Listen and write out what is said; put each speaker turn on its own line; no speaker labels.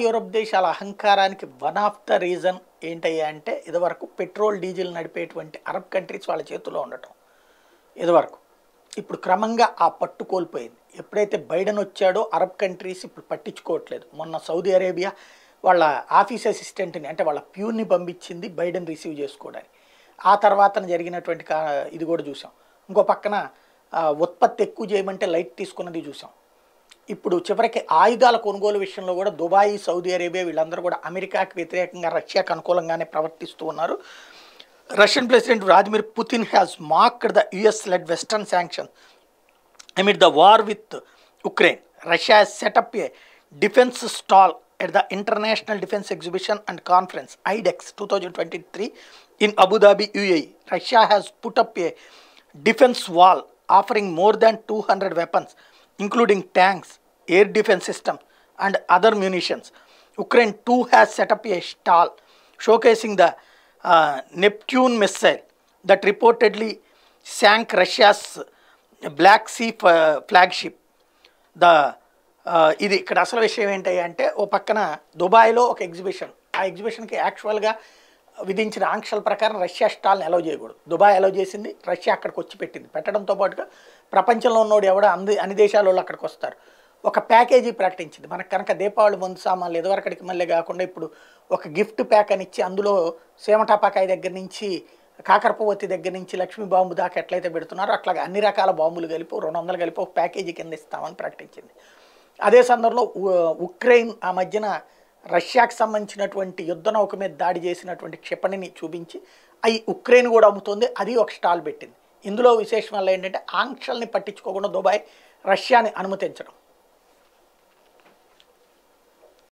Europe దేశాల అహంకారానికి one of the reason ఏంటయ్యా అంటే ఇదివరకు పెట్రోల్ డీజిల్ నడిపేటువంటి అరబ్ కంట్రీస్ వాళ్ళ చేతిలో ఉండటం ఇదివరకు ఇప్పుడు క్రమంగా ఆ పట్టు కోల్పోయింది ఎప్పుడైతే బైడెన్ వచ్చాడో అరబ్ కంట్రీస్ ఇప్పుడు పట్టించుకోవట్లేదు మొన్న సౌదీ అరేబియా వాళ్ళ ఆఫీస్ అసిస్టెంట్ని అంటే వాళ్ళ ప్యూర్ని పంపించింది బైడెన్ రిసీవ్ చేసుకోవడానికి ఆ తర్వాత జరిగినటువంటి కా ఇది కూడా చూసాం ఇంకో పక్కన ఆ, ఉత్పత్తి ఎక్కువ చేయమంటే లైట్ తీసుకున్నది చూసాం ఇప్పుడు చివరికి ఆయుధాల కొనుగోలు విషయంలో కూడా దుబాయ్ సౌదీ అరేబియా వీళ్ళందరూ కూడా అమెరికాకి వ్యతిరేకంగా రష్యాకు అనుకూలంగానే ప్రవర్తిస్తూ ఉన్నారు Russian president Vladimir Putin has marked the US led western sanction amid the war with Ukraine. Russia has set up a defense stall at the International Defense Exhibition and Conference IDEX 2023 in Abu Dhabi, UAE. Russia has put up a defense wall offering more than 200 weapons, including tanks, air defense systems, and other munitions. Ukraine too has set up a stall showcasing the uh, Neptune missile that reportedly sank Russia's black sea flagship the ఇది ఇక్కడ అసలు విషయం ఏంటి అంటే ఓ పక్కన దుబాయ్లో ఒక exhibition ఆ ఎగ్జిబిషన్కి యాక్చువల్గా విధించిన ఆంక్షల ప్రకారం రష్యా స్టాల్ని అలౌ చేయకూడదు దుబాయ్ అలౌ చేసింది రష్యా అక్కడికి వచ్చి పెట్టింది పెట్టడంతో పాటుగా ప్రపంచంలో ఉన్నోడు ఎవడో అంది అన్ని దేశాల వాళ్ళు అక్కడికి వస్తారు ఒక ప్యాకేజీ ప్రకటించింది మనకు కనుక దీపావళి ముందు సామాన్లు ఎదువరకడికి మళ్ళీ కాకుండా ఇప్పుడు ఒక గిఫ్ట్ ప్యాక్ అని ఇచ్చి అందులో సేమటాపాకాయ దగ్గర నుంచి కాకరపవతి దగ్గర నుంచి లక్ష్మీ బాంబు దాకా ఎట్లయితే పెడుతున్నారో అట్లాగే అన్ని రకాల బాంబులు కలిపి రెండు వందలు కలిపి ఒక ప్యాకేజీ కింద ఇస్తామని ప్రకటించింది అదే సందర్భంలో ఉ- ఉక్రెయిన్ ఆ మధ్యన రష్యాకి సంబంధించినటువంటి యుద్ధ నౌక మీద దాడి చేసినటువంటి క్షిపణిని చూపించి అవి ఉక్రెయిన్ కూడా అమ్ముతుంది అది ఒక స్టాల్ పెట్టింది ఇందులో విశేషం వల్ల ఏంటంటే ఆంక్షల్ని పట్టించుకోకుండా దుబాయ్ రష్యాని అనుమతించడం